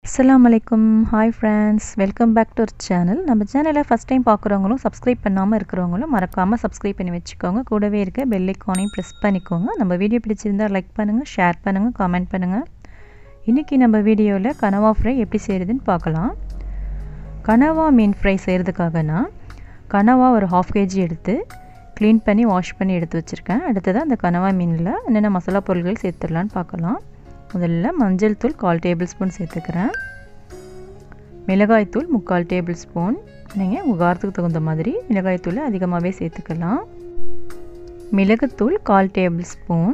அஸ்ஸலாமு அலைக்கும் hi friends welcome back to our channel நம்ம சேனலை ஃபஸ்ட் டைம் பார்க்குறவங்களும் சப்ஸ்கிரைப் பண்ணாமல் இருக்கிறவங்களும் மறக்காமல் சப்ஸ்கிரைப் பண்ணி வச்சுக்கோங்க கூடவே இருக்க பெல் ஐக்கானையும் ப்ரெஸ் பண்ணிக்கோங்க நம்ம வீடியோ பிடிச்சிருந்தா லைக் பண்ணுங்கள் ஷேர் பண்ணுங்கள் காமெண்ட் பண்ணுங்கள் இன்றைக்கி நம்ம வீடியோவில் கனவா ஃப்ரை எப்படி செய்கிறதுன்னு பார்க்கலாம் கனவா மீன் ஃப்ரை செய்கிறதுக்காக நான் கனவா ஒரு ஹாஃப் கேஜி எடுத்து க்ளீன் பண்ணி வாஷ் பண்ணி எடுத்து வச்சுருக்கேன் அடுத்ததாக அந்த கனவா மீனில் என்னென்ன மசாலா பொருட்கள் சேர்த்துடலான்னு பார்க்கலாம் முதல்ல மஞ்சள் தூள் கால் டேபிள் ஸ்பூன் சேர்த்துக்கிறேன் மிளகாய் தூள் முக்கால் டேபிள் ஸ்பூன் நீங்கள் உங்கள் காரத்துக்கு தகுந்த மாதிரி மிளகாய் தூள் அதிகமாகவே சேர்த்துக்கலாம் மிளகுத்தூள் கால் டேபிள் ஸ்பூன்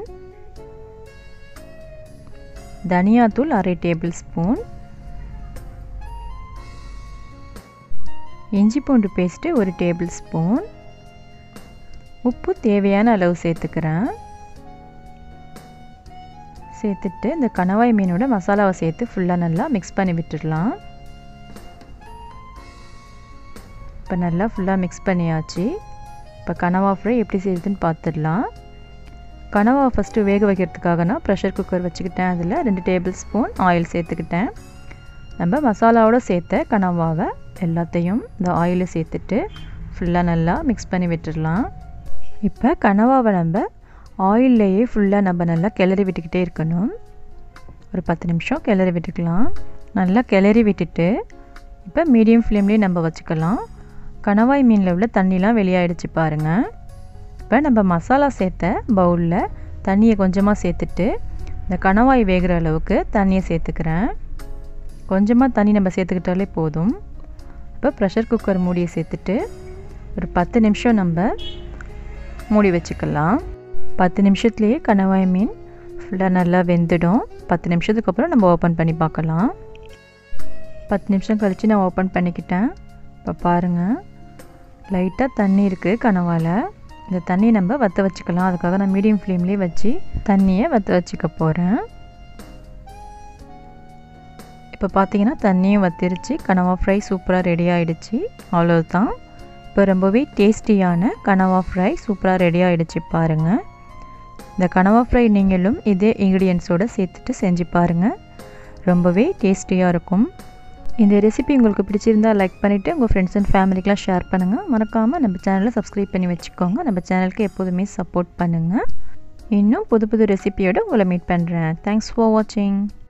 தனியாத்தூள் அரை டேபிள் ஸ்பூன் இஞ்சி பூண்டு பேஸ்ட்டு ஒரு டேபிள் ஸ்பூன் உப்பு தேவையான அளவு சேர்த்துக்கிறேன் சேர்த்துட்டு இந்த கணவாய் மீனோட மசாலாவை சேர்த்து ஃபுல்லாக நல்லா மிக்ஸ் பண்ணி விட்டுடலாம் இப்போ நல்லா ஃபுல்லாக மிக்ஸ் பண்ணியாச்சு இப்போ கனவா ஃப்ரை எப்படி செய்யுதுன்னு பார்த்துடலாம் கனவா ஃபஸ்ட்டு வேக வைக்கிறதுக்காக நான் ப்ரெஷர் குக்கர் வச்சுக்கிட்டேன் அதில் ரெண்டு டேபிள் ஸ்பூன் ஆயில் சேர்த்துக்கிட்டேன் நம்ம மசாலாவோட சேர்த்த கனவாவை எல்லாத்தையும் இந்த ஆயிலில் சேர்த்துட்டு ஃபுல்லாக நல்லா மிக்ஸ் பண்ணி விட்டுடலாம் இப்போ கனவாவை நம்ம ஆயில்லையே ஃபுல்லாக நம்ம நல்லா கிளறி விட்டுக்கிட்டே இருக்கணும் ஒரு பத்து நிமிஷம் கிளறி விட்டுக்கலாம் நல்லா கிளறி விட்டுட்டு இப்போ மீடியம் ஃப்ளேம்லேயே நம்ம வச்சுக்கலாம் கணவாய் மீனில் உள்ள தண்ணிலாம் வெளியாகிடுச்சு பாருங்கள் இப்போ நம்ம மசாலா சேர்த்த பவுலில் தண்ணியை கொஞ்சமாக சேர்த்துட்டு இந்த கணவாய் வேகிற அளவுக்கு தண்ணியை சேர்த்துக்கிறேன் கொஞ்சமாக தண்ணி நம்ம சேர்த்துக்கிட்டாலே போதும் இப்போ ப்ரெஷர் குக்கர் மூடியை சேர்த்துட்டு ஒரு பத்து நிமிஷம் நம்ம மூடி வச்சுக்கலாம் பத்து நிமிஷத்துலேயே கணவாய் மீன் ஃபுல்லாக நல்லா வெந்துடும் பத்து நிமிஷத்துக்கு அப்புறம் நம்ம ஓப்பன் பண்ணி பார்க்கலாம் பத்து நிமிஷம் கழித்து நான் ஓப்பன் பண்ணிக்கிட்டேன் இப்போ பாருங்கள் லைட்டாக தண்ணி இருக்குது கனவால் இந்த தண்ணியை நம்ம வற்ற வச்சுக்கலாம் அதுக்காக நான் மீடியம் ஃப்ளேம்லேயே வச்சு தண்ணியை வற்ற வச்சுக்க போகிறேன் இப்போ பார்த்தீங்கன்னா தண்ணியும் வத்திருச்சு கனவா ஃப்ரை சூப்பராக ரெடி ஆகிடுச்சு அவ்வளோதான் இப்போ ரொம்பவே டேஸ்டியான கனவா ஃப்ரை சூப்பராக ரெடி ஆகிடுச்சு பாருங்கள் இந்த கனவா ஃப்ரை நீங்களும் இதே இன்க்ரீடியன்ஸோடு சேர்த்துட்டு செஞ்சு பாருங்கள் ரொம்பவே டேஸ்டியாக இருக்கும் இந்த ரெசிபி உங்களுக்கு பிடிச்சிருந்தா லைக் பண்ணிவிட்டு உங்கள் ஃப்ரெண்ட்ஸ் அண்ட் ஃபேமிலிக்கெலாம் ஷேர் பண்ணுங்கள் மறக்காமல் நம்ம சேனலை சப்ஸ்கிரைப் பண்ணி வச்சுக்கோங்க நம்ம சேனலுக்கு எப்போதுமே சப்போர்ட் பண்ணுங்கள் இன்னும் புது புது ரெசிபியோடு உங்களை மீட் பண்ணுறேன் தேங்க்ஸ் ஃபார் வாட்சிங்